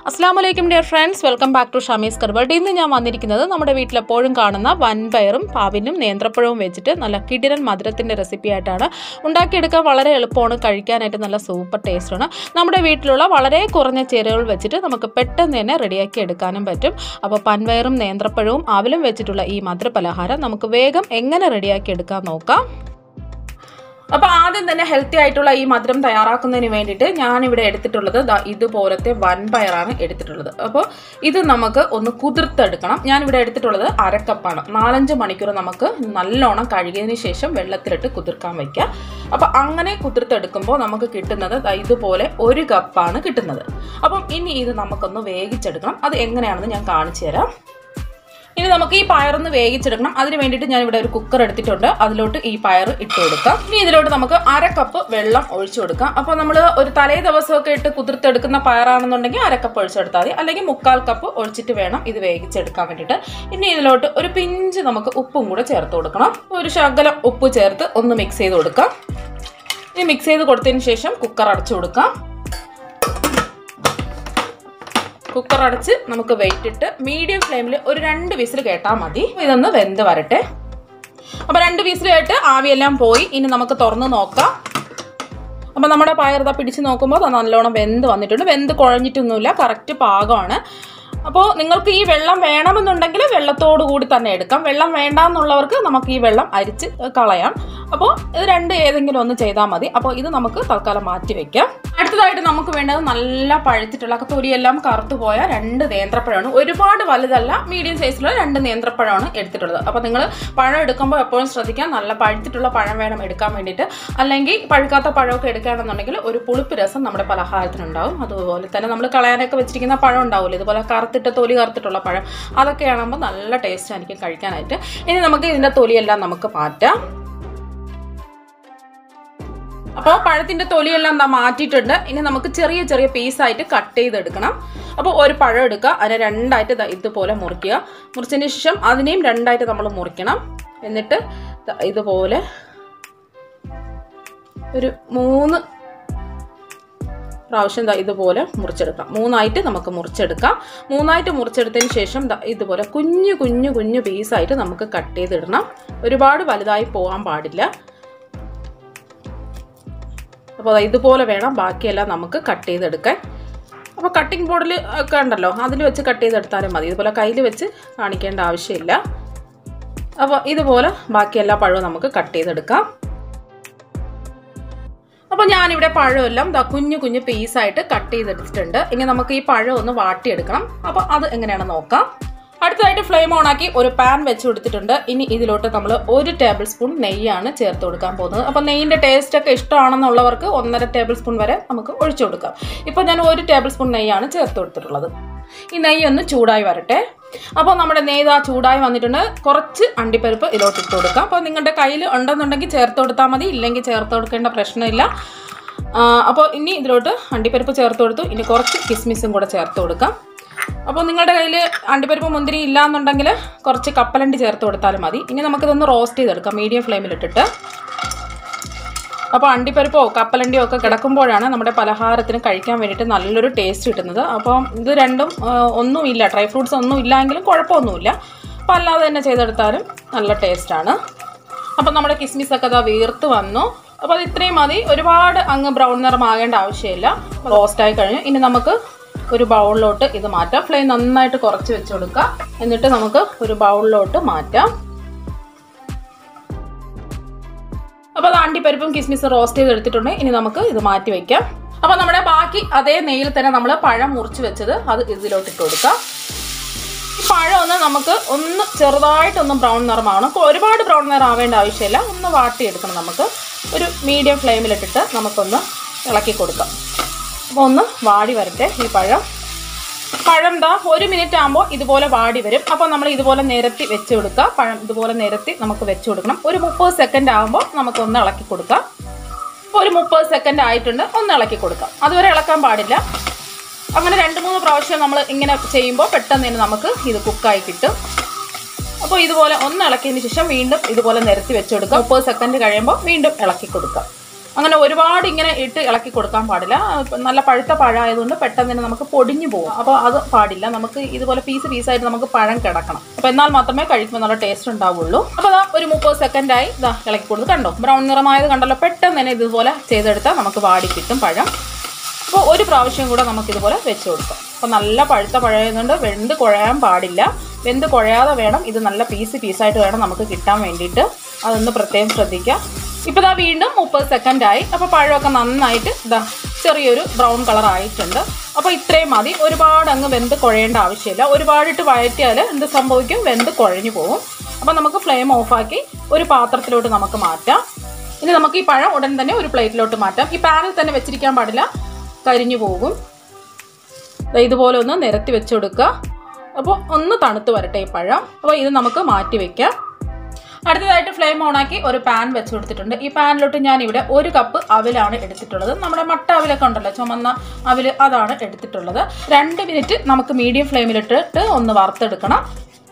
അസ്സാം വലൈക്കും dear friends welcome back to ഷമീസ് കർബർഡ് ഇന്ന് ഞാൻ വന്നിരിക്കുന്നത് നമ്മുടെ വീട്ടിലെപ്പോഴും കാണുന്ന വൻപയറും പാവിനും നേന്ത്രപ്പഴവും വെച്ചിട്ട് നല്ല കിടിരൻ മധുരത്തിൻ്റെ റെസിപ്പി ആയിട്ടാണ് ഉണ്ടാക്കിയെടുക്കാൻ വളരെ എളുപ്പമാണ് കഴിക്കാനായിട്ട് നല്ല സൂപ്പർ ടേസ്റ്റാണ് നമ്മുടെ വീട്ടിലുള്ള വളരെ കുറഞ്ഞ ചേരുവകൾ വെച്ചിട്ട് നമുക്ക് പെട്ടെന്ന് തന്നെ റെഡിയാക്കി എടുക്കാനും പറ്റും അപ്പോൾ പൻപയറും നേന്ത്രപ്പഴവും ആവിലും വെച്ചിട്ടുള്ള ഈ മധുരപലഹാരം നമുക്ക് വേഗം എങ്ങനെ റെഡിയാക്കി എടുക്കാൻ നോക്കാം അപ്പോൾ ആദ്യം തന്നെ ഹെൽത്തി ആയിട്ടുള്ള ഈ മധുരം തയ്യാറാക്കുന്നതിന് വേണ്ടിയിട്ട് ഞാനിവിടെ എടുത്തിട്ടുള്ളത് ദാ ഇതുപോലത്തെ വൻപയറാണ് എടുത്തിട്ടുള്ളത് അപ്പോൾ ഇത് നമുക്ക് ഒന്ന് കുതിർത്തെടുക്കണം ഞാനിവിടെ എടുത്തിട്ടുള്ളത് അരക്കപ്പാണ് നാലഞ്ച് മണിക്കൂർ നമുക്ക് നല്ലോണം കഴുകിയതിന് ശേഷം വെള്ളത്തിലിട്ട് കുതിർക്കാൻ വയ്ക്കുക അപ്പോൾ അങ്ങനെ കുതിർത്തെടുക്കുമ്പോൾ നമുക്ക് കിട്ടുന്നത് ദാ ഇതുപോലെ ഒരു കപ്പാണ് കിട്ടുന്നത് അപ്പം ഇനി ഇത് നമുക്കൊന്ന് വേവിച്ചെടുക്കണം അത് എങ്ങനെയാണെന്ന് ഞാൻ കാണിച്ചു തരാം ഇനി നമുക്ക് ഈ പയറൊന്ന് വേവിച്ചെടുക്കണം അതിന് വേണ്ടിയിട്ട് ഞാൻ ഇവിടെ ഒരു കുക്കർ എടുത്തിട്ടുണ്ട് അതിലോട്ട് ഈ പയർ ഇട്ട് കൊടുക്കാം ഇനി ഇതിലോട്ട് നമുക്ക് അര കപ്പ് വെള്ളം ഒഴിച്ചു കൊടുക്കാം അപ്പോൾ നമ്മൾ ഒരു തലേ ദിവസമൊക്കെ ഇട്ട് കുതിർത്തെടുക്കുന്ന പയറാണെന്നുണ്ടെങ്കിൽ അര കപ്പ് ഒഴിച്ചെടുത്താൽ മതി അല്ലെങ്കിൽ മുക്കാൽ കപ്പ് ഒഴിച്ചിട്ട് വേണം ഇത് വേവിച്ചെടുക്കാൻ വേണ്ടിയിട്ട് ഇനി ഇതിലോട്ട് ഒരു പിഞ്ച് നമുക്ക് ഉപ്പും കൂടെ ചേർത്ത് കൊടുക്കണം ഒരു ശകലം ഉപ്പ് ചേർത്ത് ഒന്ന് മിക്സ് ചെയ്ത് കൊടുക്കാം ഇനി മിക്സ് ചെയ്ത് കൊടുത്തതിന് ശേഷം കുക്കർ അടച്ചു കൊടുക്കാം കുക്കർ അടച്ച് നമുക്ക് വെയിറ്റ് ഇട്ട് മീഡിയം ഫ്ലെയിമിൽ ഒരു രണ്ട് വിസിൽ കേട്ടാൽ മതി ഇതൊന്ന് വെന്ത് വരട്ടെ അപ്പോൾ രണ്ട് വിസിൽ കേട്ട് ആവിയെല്ലാം പോയി ഇനി നമുക്ക് തുറന്ന് നോക്കാം അപ്പോൾ നമ്മുടെ പയർ പിടിച്ച് നോക്കുമ്പോൾ നല്ലോണം വെന്ത് വന്നിട്ടുണ്ട് വെന്ത് കുഴഞ്ഞിട്ടൊന്നുമില്ല കറക്റ്റ് പാകമാണ് അപ്പോൾ നിങ്ങൾക്ക് ഈ വെള്ളം വേണമെന്നുണ്ടെങ്കിൽ വെള്ളത്തോടു കൂടി തന്നെ എടുക്കാം വെള്ളം വേണ്ടാന്നുള്ളവർക്ക് നമുക്ക് ഈ വെള്ളം അരിച്ച് കളയാം അപ്പോൾ ഇത് രണ്ട് ഏതെങ്കിലും ഒന്ന് ചെയ്താൽ മതി അപ്പോൾ ഇത് നമുക്ക് തൽക്കാലം മാറ്റി വെക്കാം അടുത്തതായിട്ട് നമുക്ക് വേണ്ടത് നല്ല പഴുത്തിട്ടുള്ള തൊലിയെല്ലാം കറുത്തു പോയ രണ്ട് നേന്ത്രപ്പഴമാണ് ഒരുപാട് വലുതല്ല മീഡിയം സൈസിലുള്ള രണ്ട് നേന്ത്രപ്പഴമാണ് എടുത്തിട്ടുള്ളത് അപ്പോൾ നിങ്ങൾ പഴം എടുക്കുമ്പോൾ എപ്പോഴും ശ്രദ്ധിക്കാം നല്ല പഴുത്തിട്ടുള്ള പഴം വേണം എടുക്കാൻ വേണ്ടിയിട്ട് അല്ലെങ്കിൽ പഴുക്കാത്ത പഴമൊക്കെ എടുക്കുകയാണെന്നുണ്ടെങ്കിൽ ഒരു പുളിപ്പ് രസം നമ്മുടെ പലഹാരത്തിനുണ്ടാവും അതുപോലെ തന്നെ നമ്മൾ കളയാനൊക്കെ വെച്ചിരിക്കുന്ന പഴം ഉണ്ടാവില്ല ഇതുപോലെ കറുത്തിട്ട് തൊലി കറുത്തിട്ടുള്ള പഴം അതൊക്കെ ആകുമ്പോൾ നല്ല ടേസ്റ്റ് ആയിരിക്കും കഴിക്കാനായിട്ട് ഇനി നമുക്ക് ഇതിൻ്റെ തൊലിയെല്ലാം നമുക്ക് മാറ്റാം അപ്പോൾ പഴത്തിൻ്റെ തൊലിയെല്ലാം എന്താ മാറ്റിയിട്ടുണ്ട് ഇനി നമുക്ക് ചെറിയ ചെറിയ പീസായിട്ട് കട്ട് ചെയ്തെടുക്കണം അപ്പോൾ ഒരു പഴം എടുക്കുക അതിനെ രണ്ടായിട്ട് ഇതുപോലെ മുറിക്കുക മുറിച്ചതിന് ശേഷം അതിനെയും രണ്ടായിട്ട് നമ്മൾ മുറിക്കണം എന്നിട്ട് ഇതുപോലെ ഒരു മൂന്ന് പ്രാവശ്യം ദാ ഇതുപോലെ മുറിച്ചെടുക്കാം മൂന്നായിട്ട് നമുക്ക് മുറിച്ചെടുക്കാം മൂന്നായിട്ട് മുറിച്ചെടുത്തതിന് ശേഷം ഇതുപോലെ കുഞ്ഞു കുഞ്ഞു കുഞ്ഞു പീസായിട്ട് നമുക്ക് കട്ട് ചെയ്തിടണം ഒരുപാട് വലുതായി പോകാൻ പാടില്ല അപ്പോൾ ഇതുപോലെ വേണം ബാക്കിയെല്ലാം നമുക്ക് കട്ട് ചെയ്തെടുക്കാൻ അപ്പോൾ കട്ടിംഗ് ബോർഡിൽ ഒക്കെ ഉണ്ടല്ലോ അതിൽ വെച്ച് കട്ട് ചെയ്തെടുത്താലും മതി ഇതുപോലെ കയ്യിൽ വെച്ച് കാണിക്കേണ്ട ആവശ്യമില്ല അപ്പോൾ ഇതുപോലെ ബാക്കി എല്ലാ പഴവും നമുക്ക് കട്ട് ചെയ്തെടുക്കാം അപ്പോൾ ഞാനിവിടെ പഴമെല്ലാം ദാ കുഞ്ഞു കുഞ്ഞു പീസായിട്ട് കട്ട് ചെയ്തെടുത്തിട്ടുണ്ട് ഇനി നമുക്ക് ഈ പഴം ഒന്ന് വാട്ടിയെടുക്കണം അപ്പോൾ അത് എങ്ങനെയാണെന്ന് നോക്കാം അടുത്തതായിട്ട് ഫ്ലെയിം ഓൺ ആക്കി ഒരു പാൻ വെച്ച് കൊടുത്തിട്ടുണ്ട് ഇനി ഇതിലോട്ട് നമ്മൾ ഒരു ടേബിൾ സ്പൂൺ നെയ്യാണ് ചേർത്ത് കൊടുക്കാൻ പോകുന്നത് അപ്പോൾ നെയ്യിൻ്റെ ടേസ്റ്റ് ഒക്കെ ഇഷ്ടമാണെന്നുള്ളവർക്ക് ഒന്നര ടേബിൾ സ്പൂൺ വരെ നമുക്ക് ഒഴിച്ചു കൊടുക്കാം ഇപ്പോൾ ഞാൻ ഒരു ടേബിൾ സ്പൂൺ നെയ്യാണ് ചേർത്ത് കൊടുത്തിട്ടുള്ളത് ഈ നെയ്യ് ഒന്ന് ചൂടായി വരട്ടെ അപ്പോൾ നമ്മുടെ നെയ്ത് ആ ചൂടായി വന്നിട്ടുണ്ട് കുറച്ച് അണ്ടിപ്പരിപ്പ് ഇതിലോട്ട് ഇട്ട് കൊടുക്കാം അപ്പോൾ നിങ്ങളുടെ കയ്യിൽ ഉണ്ടെന്നുണ്ടെങ്കിൽ ചേർത്ത് കൊടുത്താൽ മതി ഇല്ലെങ്കിൽ ചേർത്ത് കൊടുക്കേണ്ട പ്രശ്നമില്ല അപ്പോൾ ഇനി ഇതിലോട്ട് അണ്ടിപ്പരിപ്പ് ചേർത്ത് കൊടുത്തു ഇനി കുറച്ച് കിസ്മിസും കൂടെ ചേർത്ത് കൊടുക്കാം അപ്പോൾ നിങ്ങളുടെ കയ്യിൽ അണ്ടിപ്പരിപ്പ് മുന്തിരി ഇല്ല എന്നുണ്ടെങ്കിൽ കുറച്ച് കപ്പലണ്ടി ചേർത്ത് കൊടുത്താലും മതി ഇനി നമുക്കിതൊന്ന് റോസ്റ്റ് ചെയ്തെടുക്കാം മീഡിയം ഫ്ലെയിമിലിട്ടിട്ട് അപ്പോൾ അണ്ടിപ്പരിപ്പോ കപ്പലണ്ടിയോ ഒക്കെ കിടക്കുമ്പോഴാണ് നമ്മുടെ പലഹാരത്തിന് കഴിക്കാൻ വേണ്ടിയിട്ട് നല്ലൊരു ടേസ്റ്റ് കിട്ടുന്നത് അപ്പോൾ ഇത് രണ്ടും ഒന്നുമില്ല ഡ്രൈ ഫ്രൂട്ട്സ് ഒന്നും ഇല്ലെങ്കിലും കുഴപ്പമൊന്നുമില്ല അപ്പോൾ അല്ലാതെ തന്നെ ചെയ്തെടുത്താലും നല്ല ടേസ്റ്റാണ് അപ്പോൾ നമ്മുടെ കിസ്മിസൊക്കെ അതാ വീർത്ത് വന്നു അപ്പോൾ അത് ഇത്രയും മതി ഒരുപാട് അങ്ങ് ബ്രൗൺ നിറമാകേണ്ട ആവശ്യമില്ല റോസ്റ്റായി കഴിഞ്ഞു ഇനി നമുക്ക് ഒരു ബൗളിലോട്ട് ഇത് മാറ്റാം ഫ്ലെയിം നന്നായിട്ട് കുറച്ച് വെച്ച് കൊടുക്കുക എന്നിട്ട് നമുക്ക് ഒരു ബൗളിലോട്ട് മാറ്റാം അപ്പോൾ അത് അണ്ടിപ്പരിപ്പും കിസ്മിസും റോസ്റ്റ് ചെയ്ത് എടുത്തിട്ടുണ്ട് ഇനി നമുക്ക് ഇത് മാറ്റി വയ്ക്കാം അപ്പോൾ നമ്മുടെ ബാക്കി അതേ നെയ്യിൽ തന്നെ നമ്മൾ പഴം മുറിച്ച് വെച്ചത് അത് ഇതിലോട്ട് ഇട്ട് കൊടുക്കാം ഈ പഴം ഒന്ന് നമുക്ക് ഒന്ന് ചെറുതായിട്ടൊന്ന് ബ്രൗൺ നിറമാവണം ഒരുപാട് ബ്രൗൺ നിറം ആവേണ്ട ആവശ്യമില്ല ഒന്ന് വാട്ടിയെടുക്കണം നമുക്ക് ഒരു മീഡിയം ഫ്ലെയിമിലിട്ടിട്ട് നമുക്കൊന്ന് ഇളക്കി കൊടുക്കാം അപ്പോൾ ഒന്ന് വാടി വരട്ടെ ഈ പഴം പഴം ദാ ഒരു മിനിറ്റ് ആകുമ്പോൾ ഇതുപോലെ വാടി വരും അപ്പോൾ നമ്മൾ ഇതുപോലെ നിരത്തി വെച്ച് കൊടുക്കുക പഴം ഇതുപോലെ നിരത്തി നമുക്ക് വെച്ച് കൊടുക്കണം ഒരു മുപ്പത് സെക്കൻഡ് ആകുമ്പോൾ നമുക്കൊന്ന് ഇളക്കി കൊടുക്കാം അപ്പോൾ ഒരു മുപ്പത് സെക്കൻഡ് ആയിട്ടുണ്ട് ഒന്ന് ഇളക്കി കൊടുക്കാം അതുവരെ ഇളക്കാൻ പാടില്ല അങ്ങനെ രണ്ട് മൂന്ന് പ്രാവശ്യം നമ്മൾ ഇങ്ങനെ ചെയ്യുമ്പോൾ പെട്ടെന്ന് തന്നെ നമുക്ക് ഇത് കുക്കായി കിട്ടും അപ്പോൾ ഇതുപോലെ ഒന്ന് ഇളക്കിയതിന് ശേഷം വീണ്ടും ഇതുപോലെ നിരത്തി വെച്ച് കൊടുക്കുക മുപ്പത് സെക്കൻഡ് കഴിയുമ്പോൾ വീണ്ടും ഇളക്കി കൊടുക്കാം അങ്ങനെ ഒരുപാട് ഇങ്ങനെ ഇട്ട് ഇളക്കി കൊടുക്കാൻ പാടില്ല ഇപ്പം നല്ല പഴുത്ത പഴമായതുകൊണ്ട് പെട്ടെന്ന് തന്നെ നമുക്ക് പൊടിഞ്ഞു പോകും അപ്പോൾ അത് പാടില്ല നമുക്ക് ഇതുപോലെ പീസ് പീസായിട്ട് നമുക്ക് പഴം കിടക്കണം അപ്പോൾ എന്നാൽ മാത്രമേ കഴിക്കുമ്പോൾ നല്ല ടേസ്റ്റ് ഉണ്ടാവുള്ളൂ അപ്പോൾ അതാ ഒരു മുപ്പത് സെക്കൻഡായി ഇതാ ഇളക്കി കൊടുത്ത് കണ്ടോ ബ്രൗൺ നിറമായത് കണ്ടല്ലോ പെട്ടെന്ന് തന്നെ ഇതുപോലെ ചെയ്തെടുത്താൽ നമുക്ക് വാടി കിട്ടും പഴം അപ്പോൾ ഒരു പ്രാവശ്യം കൂടെ നമുക്കിതുപോലെ വെച്ച് കൊടുക്കാം അപ്പോൾ നല്ല പഴുത്ത പഴയതുകൊണ്ട് വെന്ത് കുഴയാൻ പാടില്ല വെന്ത് കുഴയാതെ വേണം ഇത് നല്ല പീസ് പീസായിട്ട് വേണം നമുക്ക് കിട്ടാൻ വേണ്ടിയിട്ട് അതൊന്ന് പ്രത്യേകം ശ്രദ്ധിക്കുക ഇപ്പോൾ ഇതാ വീണ്ടും മുപ്പത് സെക്കൻഡായി അപ്പോൾ പഴമൊക്കെ നന്നായിട്ട് ഇതാ ചെറിയൊരു ബ്രൗൺ കളർ ആയിട്ടുണ്ട് അപ്പോൾ ഇത്രയും മതി ഒരുപാട് അങ്ങ് വെന്ത് കുഴയേണ്ട ആവശ്യമില്ല ഒരുപാടിട്ട് വഴറ്റിയാൽ എന്ത് സംഭവിക്കും വെന്ത് കുഴഞ്ഞു പോകും അപ്പോൾ നമുക്ക് ഫ്ലെയിം ഓഫാക്കി ഒരു പാത്രത്തിലോട്ട് നമുക്ക് മാറ്റാം ഇനി നമുക്ക് ഈ പഴം ഉടൻ തന്നെ ഒരു പ്ലേറ്റിലോട്ട് മാറ്റാം ഈ പാനിൽ തന്നെ വെച്ചിരിക്കാൻ പാടില്ല കരിഞ്ഞു പോകും ദാ ഇതുപോലെ ഒന്ന് നിരത്തി വെച്ച് കൊടുക്കുക അപ്പോൾ ഒന്ന് തണുത്ത് വരട്ടെ ഈ പഴം അപ്പോൾ ഇത് നമുക്ക് മാറ്റി വെക്കാം അടുത്തതായിട്ട് ഫ്ലെയിം ഓണാക്കി ഒരു പാൻ വെച്ച് കൊടുത്തിട്ടുണ്ട് ഈ പാനിലോട്ട് ഞാൻ ഇവിടെ ഒരു കപ്പ് അവിലാണ് എടുത്തിട്ടുള്ളത് നമ്മുടെ മട്ട അവിലൊക്കെ ഉണ്ടല്ലോ ചുമന്ന അവില് അതാണ് എടുത്തിട്ടുള്ളത് രണ്ട് മിനിറ്റ് നമുക്ക് മീഡിയം ഫ്ലെയിമിലിട്ടിട്ട് ഒന്ന് വറുത്തെടുക്കണം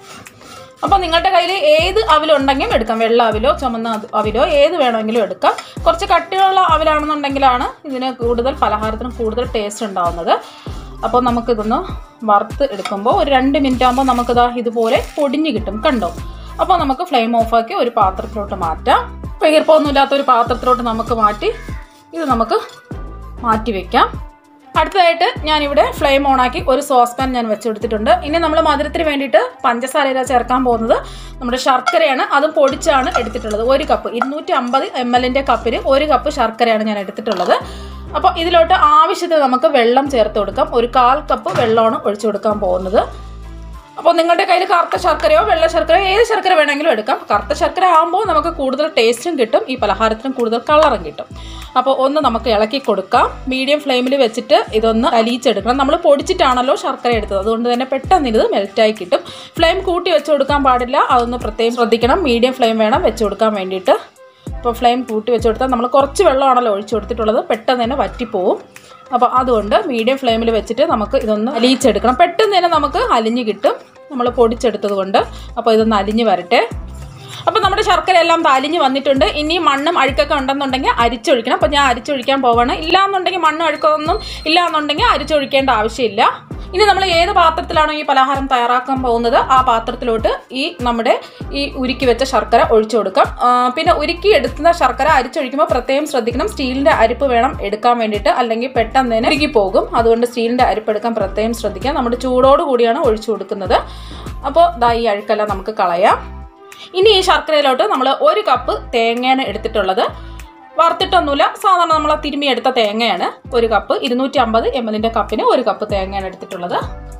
അപ്പോൾ നിങ്ങളുടെ കയ്യിൽ ഏത് അവിലുണ്ടെങ്കിലും എടുക്കാം വെള്ള അവിലോ ചുമന്ന അത് അവിലോ ഏത് വേണമെങ്കിലും എടുക്കാം കുറച്ച് കട്ടിയുള്ള അവിലാണെന്നുണ്ടെങ്കിലാണ് ഇതിന് കൂടുതൽ പലഹാരത്തിന് കൂടുതൽ ടേസ്റ്റ് ഉണ്ടാവുന്നത് അപ്പോൾ നമുക്കിതൊന്ന് വറുത്ത് എടുക്കുമ്പോൾ ഒരു രണ്ട് മിനിറ്റ് ആകുമ്പോൾ നമുക്കിതാ ഇതുപോലെ പൊടിഞ്ഞ് കിട്ടും കണ്ടോ അപ്പോൾ നമുക്ക് ഫ്ലെയിം ഓഫാക്കി ഒരു പാത്രത്തിലോട്ട് മാറ്റാം ഇപ്പോൾ ഈർപ്പമൊന്നുമില്ലാത്ത ഒരു പാത്രത്തിലോട്ട് നമുക്ക് മാറ്റി ഇത് നമുക്ക് മാറ്റി വെക്കാം അടുത്തതായിട്ട് ഞാനിവിടെ ഫ്ലെയിം ഓണാക്കി ഒരു സോസ് പാൻ ഞാൻ വെച്ചെടുത്തിട്ടുണ്ട് ഇനി നമ്മൾ മധുരത്തിന് വേണ്ടിയിട്ട് പഞ്ചസാരയില ചേർക്കാൻ പോകുന്നത് നമ്മുടെ ശർക്കരയാണ് അതും പൊടിച്ചാണ് എടുത്തിട്ടുള്ളത് ഒരു കപ്പ് ഇരുന്നൂറ്റി അമ്പത് എം എല്ലിൻ്റെ കപ്പിൽ ഒരു കപ്പ് ശർക്കരയാണ് ഞാൻ എടുത്തിട്ടുള്ളത് അപ്പോൾ ഇതിലോട്ട് ആവശ്യത്തിന് നമുക്ക് വെള്ളം ചേർത്ത് കൊടുക്കാം ഒരു കാൽ കപ്പ് വെള്ളമാണ് ഒഴിച്ചു കൊടുക്കാൻ പോകുന്നത് അപ്പോൾ നിങ്ങളുടെ കയ്യിൽ കറുത്ത ശർക്കരയോ വെള്ള ശർക്കരയോ ഏത് ശർക്കര വേണമെങ്കിലും എടുക്കാം കറുത്ത ശർക്കര ആകുമ്പോൾ നമുക്ക് കൂടുതൽ ടേസ്റ്റും കിട്ടും ഈ പലഹാരത്തിനും കൂടുതൽ കളറും കിട്ടും അപ്പോൾ ഒന്ന് നമുക്ക് ഇളക്കി കൊടുക്കാം മീഡിയം ഫ്ലെയിമിൽ വെച്ചിട്ട് ഇതൊന്ന് അലിയിച്ചെടുക്കണം നമ്മൾ പൊടിച്ചിട്ടാണല്ലോ ശർക്കര എടുത്തത് അതുകൊണ്ട് തന്നെ പെട്ടെന്ന് ഇത് മെൽറ്റായി കിട്ടും ഫ്ലെയിം കൂട്ടി വെച്ച് കൊടുക്കാൻ പാടില്ല അതൊന്ന് പ്രത്യേകം ശ്രദ്ധിക്കണം മീഡിയം ഫ്ലെയിം വേണം വെച്ച് കൊടുക്കാൻ വേണ്ടിയിട്ട് ഇപ്പോൾ ഫ്ലെയിം കൂട്ടി വെച്ച് കൊടുത്താൽ നമ്മൾ കുറച്ച് വെള്ളമാണല്ലോ ഒഴിച്ചു കൊടുത്തിട്ടുള്ളത് പെട്ടെന്ന് തന്നെ വറ്റിപ്പോവും അപ്പോൾ അതുകൊണ്ട് മീഡിയം ഫ്ലെയിമിൽ വെച്ചിട്ട് നമുക്ക് ഇതൊന്ന് അലിയിച്ചെടുക്കണം പെട്ടെന്ന് തന്നെ നമുക്ക് അലിഞ്ഞ് കിട്ടും നമ്മൾ പൊടിച്ചെടുത്തത് കൊണ്ട് അപ്പോൾ ഇതൊന്ന് അലിഞ്ഞ് വരട്ടെ അപ്പോൾ നമ്മുടെ ശർക്കര എല്ലാം അലിഞ്ഞ് വന്നിട്ടുണ്ട് ഇനി മണ്ണും അഴുക്കൊക്കെ ഉണ്ടെന്നുണ്ടെങ്കിൽ അരിച്ചൊഴിക്കണം അപ്പോൾ ഞാൻ അരിച്ചൊഴിക്കാൻ പോവാണ് ഇല്ലാന്നുണ്ടെങ്കിൽ മണ്ണും അഴുക്കൊന്നും ഇല്ലാന്നുണ്ടെങ്കിൽ അരിച്ചൊഴിക്കേണ്ട ആവശ്യമില്ല ഇനി നമ്മൾ ഏത് പാത്രത്തിലാണോ ഈ പലഹാരം തയ്യാറാക്കാൻ പോകുന്നത് ആ പാത്രത്തിലോട്ട് ഈ നമ്മുടെ ഈ ഉരുക്കി വെച്ച ശർക്കര ഒഴിച്ചു കൊടുക്കാം ആ, പിന്നെ ഉരുക്കി എടുക്കുന്ന ശർക്കര അരിച്ചൊഴിക്കുമ്പോൾ പ്രത്യേകം ശ്രദ്ധിക്കണം സ്റ്റീലിന്റെ അരിപ്പ് വേണം എടുക്കാൻ വേണ്ടിയിട്ട് അല്ലെങ്കിൽ പെട്ടെന്ന് തന്നെ ഉരുകി പോകും അതുകൊണ്ട് സ്റ്റീലിന്റെ അരിപ്പ് എടുക്കാൻ പ്രത്യേകം ശ്രദ്ധിക്കാം നമ്മുടെ ചൂടോട് കൂടിയാണ് ഒഴിച്ചു കൊടുക്കുന്നത് അപ്പോൾ ദാ ഈ അഴുക്കെല്ലാം നമുക്ക് കളയാം ഇനി ഈ ശർക്കരയിലോട്ട് നമ്മൾ ഒരു കപ്പ് തേങ്ങയാണ് എടുത്തിട്ടുള്ളത് വറുത്തിട്ടൊന്നുമില്ല സാധാരണ നമ്മൾ തിരുമ്മി എടുത്ത തേങ്ങയാണ് ഒരു കപ്പ് ഇരുന്നൂറ്റി അമ്പത് എം എല്ലിൻ്റെ കപ്പിന് ഒരു കപ്പ് തേങ്ങയാണ് എടുത്തിട്ടുള്ളത്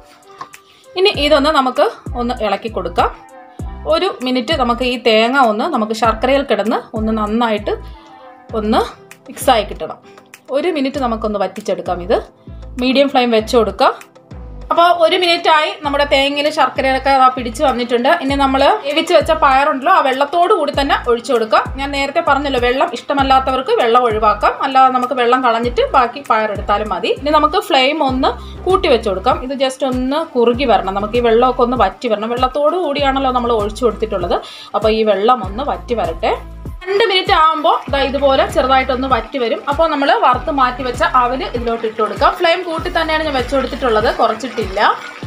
ഇനി ഇതൊന്ന് നമുക്ക് ഒന്ന് ഇളക്കി കൊടുക്കാം ഒരു മിനിറ്റ് നമുക്ക് ഈ തേങ്ങ ഒന്ന് നമുക്ക് ശർക്കരയിൽ കിടന്ന് ഒന്ന് നന്നായിട്ട് ഒന്ന് മിക്സായി കിട്ടണം ഒരു മിനിറ്റ് നമുക്കൊന്ന് വറ്റിച്ചെടുക്കാം ഇത് മീഡിയം ഫ്ലെയിം വെച്ച് കൊടുക്കാം അപ്പോൾ ഒരു മിനിറ്റ് ആയി നമ്മുടെ തേങ്ങയിൽ ശർക്കരയൊക്കെ ദാ പിടിച്ച് വന്നിട്ടുണ്ട് ഇനി നമ്മൾ വേവിച്ച് വെച്ച പയറുണ്ടല്ലോ ആ വെള്ളത്തോട് കൂടി തന്നെ ഒഴിച്ചു കൊടുക്കാം ഞാൻ നേരത്തെ പറഞ്ഞല്ലോ വെള്ളം ഇഷ്ടമല്ലാത്തവർക്ക് വെള്ളം ഒഴിവാക്കാം അല്ലാതെ നമുക്ക് വെള്ളം കളഞ്ഞിട്ട് ബാക്കി പയറെടുത്താലും മതി ഇനി നമുക്ക് ഫ്ലെയിം ഒന്ന് കൂട്ടി വെച്ച് കൊടുക്കാം ഇത് ജസ്റ്റ് ഒന്ന് കുറുകി വരണം നമുക്ക് ഈ വെള്ളമൊക്കെ ഒന്ന് വറ്റി വരണം വെള്ളത്തോട് കൂടിയാണല്ലോ നമ്മൾ ഒഴിച്ചു കൊടുത്തിട്ടുള്ളത് അപ്പോൾ ഈ വെള്ളം ഒന്ന് വറ്റി വരട്ടെ രണ്ട് മിനിറ്റ് ആകുമ്പോൾ ദാ ഇതുപോലെ ചെറുതായിട്ടൊന്ന് വറ്റി വരും അപ്പോൾ നമ്മൾ വറുത്ത് മാറ്റി വെച്ച അവല് ഇതിലോട്ട് ഇട്ട് കൊടുക്കാം ഫ്ലെയിം കൂട്ടി തന്നെയാണ് ഞാൻ വെച്ച് കൊടുത്തിട്ടുള്ളത് കുറച്ചിട്ടില്ല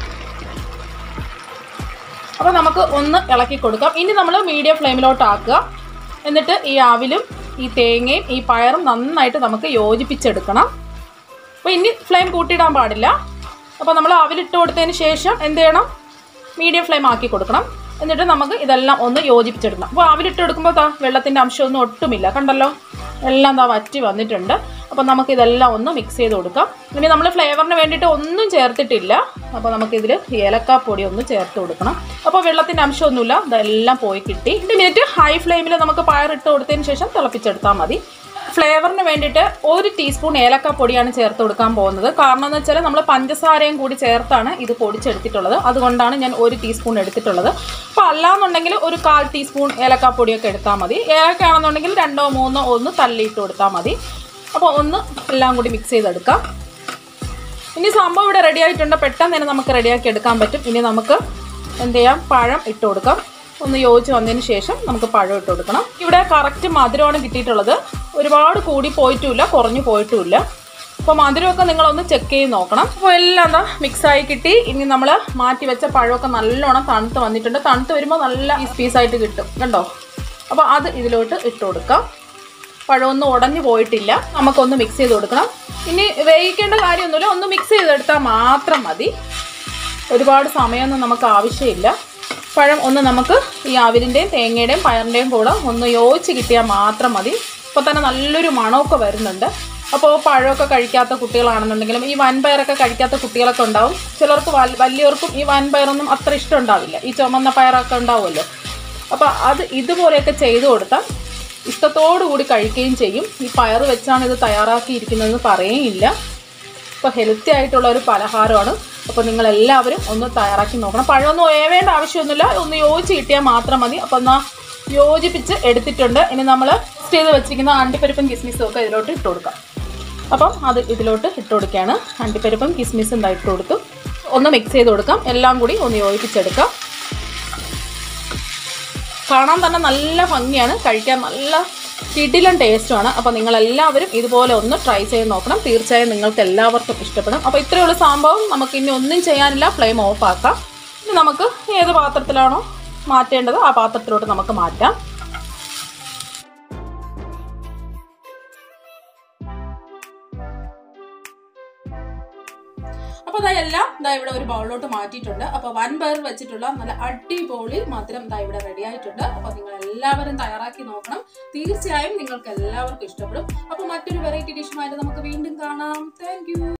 അപ്പോൾ നമുക്ക് ഒന്ന് ഇളക്കി കൊടുക്കാം ഇനി നമ്മൾ മീഡിയം ഫ്ലെയിമിലോട്ട് ആക്കുക എന്നിട്ട് ഈ അവിലും ഈ തേങ്ങയും ഈ പയറും നന്നായിട്ട് നമുക്ക് യോജിപ്പിച്ചെടുക്കണം അപ്പോൾ ഇനി ഫ്ലെയിം കൂട്ടിയിടാൻ പാടില്ല അപ്പോൾ നമ്മൾ അവിലിട്ട് കൊടുത്തതിന് ശേഷം എന്ത് ചെയ്യണം മീഡിയം ഫ്ലെയിം ആക്കി കൊടുക്കണം എന്നിട്ട് നമുക്ക് ഇതെല്ലാം ഒന്ന് യോജിപ്പിച്ചെടുക്കണം അപ്പോൾ അവിലിട്ട് കൊടുക്കുമ്പോൾ ദാ വെള്ളത്തിൻ്റെ അംശമൊന്നും ഒട്ടുമില്ല കണ്ടല്ലോ എല്ലാം ദാ വറ്റി വന്നിട്ടുണ്ട് അപ്പോൾ നമുക്ക് ഇതെല്ലാം ഒന്ന് മിക്സ് ചെയ്ത് കൊടുക്കാം ഇനി നമ്മൾ ഫ്ലേവറിന് വേണ്ടിയിട്ട് ഒന്നും ചേർത്തിട്ടില്ല അപ്പോൾ നമുക്കിതിൽ ഏലക്കാപ്പൊടി ഒന്ന് ചേർത്ത് കൊടുക്കണം അപ്പോൾ വെള്ളത്തിൻ്റെ അംശമൊന്നുമില്ല ഇതെല്ലാം പോയി കിട്ടി രണ്ട് മിനിറ്റ് ഹൈ ഫ്ലെയിമിൽ നമുക്ക് പയറിട്ട് കൊടുത്തതിന് ശേഷം തിളപ്പിച്ചെടുത്താൽ മതി ഫ്ലേവറിന് വേണ്ടിയിട്ട് ഒരു ടീസ്പൂൺ ഏലക്കാപ്പൊടിയാണ് ചേർത്ത് കൊടുക്കാൻ പോകുന്നത് കാരണം എന്ന് വെച്ചാൽ നമ്മൾ പഞ്ചസാരയും കൂടി ചേർത്താണ് ഇത് പൊടിച്ചെടുത്തിട്ടുള്ളത് അതുകൊണ്ടാണ് ഞാൻ ഒരു ടീസ്പൂൺ എടുത്തിട്ടുള്ളത് അപ്പോൾ അല്ലാന്നുണ്ടെങ്കിൽ ഒരു കാൽ ടീസ്പൂൺ ഏലക്കാപ്പൊടിയൊക്കെ എടുത്താൽ മതി ഏലക്കാണെന്നുണ്ടെങ്കിൽ രണ്ടോ മൂന്നോ ഒന്ന് തള്ളിയിട്ട് കൊടുത്താൽ മതി അപ്പോൾ ഒന്ന് എല്ലാം കൂടി മിക്സ് ചെയ്തെടുക്കാം ഇനി സംഭവം ഇവിടെ റെഡി ആയിട്ടുണ്ട് പെട്ടെന്ന് തന്നെ നമുക്ക് റെഡിയാക്കി എടുക്കാൻ പറ്റും ഇനി നമുക്ക് എന്ത് ചെയ്യാം പഴം ഇട്ട് കൊടുക്കാം ഒന്ന് യോജിച്ച് വന്നതിന് ശേഷം നമുക്ക് പഴം ഇട്ട് കൊടുക്കണം ഇവിടെ കറക്റ്റ് മധുരമാണ് കിട്ടിയിട്ടുള്ളത് ഒരുപാട് കൂടി പോയിട്ടുമില്ല കുറഞ്ഞു പോയിട്ടുമില്ല അപ്പോൾ മധുരമൊക്കെ നിങ്ങളൊന്ന് ചെക്ക് ചെയ്ത് നോക്കണം അപ്പോൾ എല്ലാം എന്താ മിക്സായി കിട്ടി ഇനി നമ്മൾ മാറ്റി വെച്ച പഴമൊക്കെ നല്ലോണം തണുത്ത് വന്നിട്ടുണ്ട് തണുത്ത് വരുമ്പോൾ നല്ല പീസ് പീസായിട്ട് കിട്ടും കണ്ടോ അപ്പോൾ അത് ഇതിലോട്ട് ഇട്ട് കൊടുക്കാം പഴമൊന്നും ഉടഞ്ഞു പോയിട്ടില്ല നമുക്കൊന്ന് മിക്സ് ചെയ്ത് കൊടുക്കണം ഇനി വേവിക്കേണ്ട കാര്യമൊന്നുമില്ല ഒന്ന് മിക്സ് ചെയ്തെടുത്താൽ മാത്രം മതി ഒരുപാട് സമയമൊന്നും നമുക്ക് ആവശ്യമില്ല പഴം ഒന്ന് നമുക്ക് ഈ അവിലിൻ്റെയും തേങ്ങയുടെയും പയറിൻ്റെയും കൂടെ ഒന്ന് യോജിച്ച് കിട്ടിയാൽ മാത്രം മതി ഇപ്പോൾ തന്നെ നല്ലൊരു മണമൊക്കെ വരുന്നുണ്ട് അപ്പോൾ പഴമൊക്കെ കഴിക്കാത്ത കുട്ടികളാണെന്നുണ്ടെങ്കിലും ഈ വൻപയറൊക്കെ കഴിക്കാത്ത കുട്ടികളൊക്കെ ഉണ്ടാവും ചിലർക്ക് വൽ- വലിയവർക്കും ഈ വൻപയറൊന്നും അത്ര ഇഷ്ടം ഉണ്ടാവില്ല ഈ ചുമന്ന പയറൊക്കെ ഉണ്ടാവുമല്ലോ അപ്പോൾ അത് ഇതുപോലെയൊക്കെ ചെയ്തു കൊടുത്താൽ ഇഷ്ടത്തോടു കൂടി കഴിക്കുകയും ചെയ്യും ഈ പയർ വെച്ചാണ് ഇത് തയ്യാറാക്കിയിരിക്കുന്നതെന്ന് പറയുകയില്ല ഇപ്പോൾ ഹെൽത്തി ആയിട്ടുള്ള ഒരു പലഹാരമാണ് അപ്പോൾ നിങ്ങൾ എല്ലാവരും ഒന്ന് തയ്യാറാക്കി നോക്കണം പഴമൊന്നും ഏവേണ്ട ആവശ്യമൊന്നുമില്ല ഒന്ന് യോജിച്ച് കിട്ടിയാൽ മാത്രം മതി അപ്പോൾ എന്നാൽ യോജിപ്പിച്ച് എടുത്തിട്ടുണ്ട് ഇനി നമ്മൾ മിക്സ് ചെയ്ത് വെച്ചിരിക്കുന്ന അണ്ടിപ്പരിപ്പും കിസ്മിസും ഒക്കെ ഇതിലോട്ട് ഇട്ട് കൊടുക്കാം അപ്പം അത് ഇതിലോട്ട് ഇട്ട് കൊടുക്കുകയാണ് അണ്ടിപ്പരിപ്പും കിസ്മിസും ഇതാ ഇട്ട് കൊടുത്തു ഒന്ന് മിക്സ് ചെയ്ത് കൊടുക്കാം എല്ലാം കൂടി ഒന്ന് യോജിപ്പിച്ചെടുക്കാം കാണാൻ തന്നെ നല്ല ഭംഗിയാണ് കഴിക്കാൻ നല്ല കിടിലൻ ടേസ്റ്റുമാണ് അപ്പോൾ നിങ്ങൾ എല്ലാവരും ഇതുപോലെ ഒന്ന് ട്രൈ ചെയ്ത് നോക്കണം തീർച്ചയായും നിങ്ങൾക്ക് എല്ലാവർക്കും ഇഷ്ടപ്പെടും അപ്പോൾ ഇത്രയുള്ള സംഭവം നമുക്ക് ഇനി ഒന്നും ചെയ്യാനില്ല ഫ്ലെയിം ഓഫ് ആക്കാം ഇനി നമുക്ക് ഏത് പാത്രത്തിലാണോ മാറ്റേണ്ടത് ആ പാത്രത്തിലോട്ട് നമുക്ക് മാറ്റാം അപ്പോൾ ഇതാ എല്ലാം ഇതാ ഇവിടെ ഒരു ബൗളിലോട്ട് മാറ്റിയിട്ടുണ്ട് അപ്പോൾ വൻ പയർ വെച്ചിട്ടുള്ള നല്ല അടിപൊളി മധുരം ഇതാ ഇവിടെ റെഡി ആയിട്ടുണ്ട് അപ്പോൾ നിങ്ങൾ എല്ലാവരും തയ്യാറാക്കി നോക്കണം തീർച്ചയായും നിങ്ങൾക്ക് എല്ലാവർക്കും ഇഷ്ടപ്പെടും അപ്പോൾ മറ്റൊരു വെറൈറ്റി ഡിഷുമായിട്ട് നമുക്ക് വീണ്ടും കാണാം താങ്ക്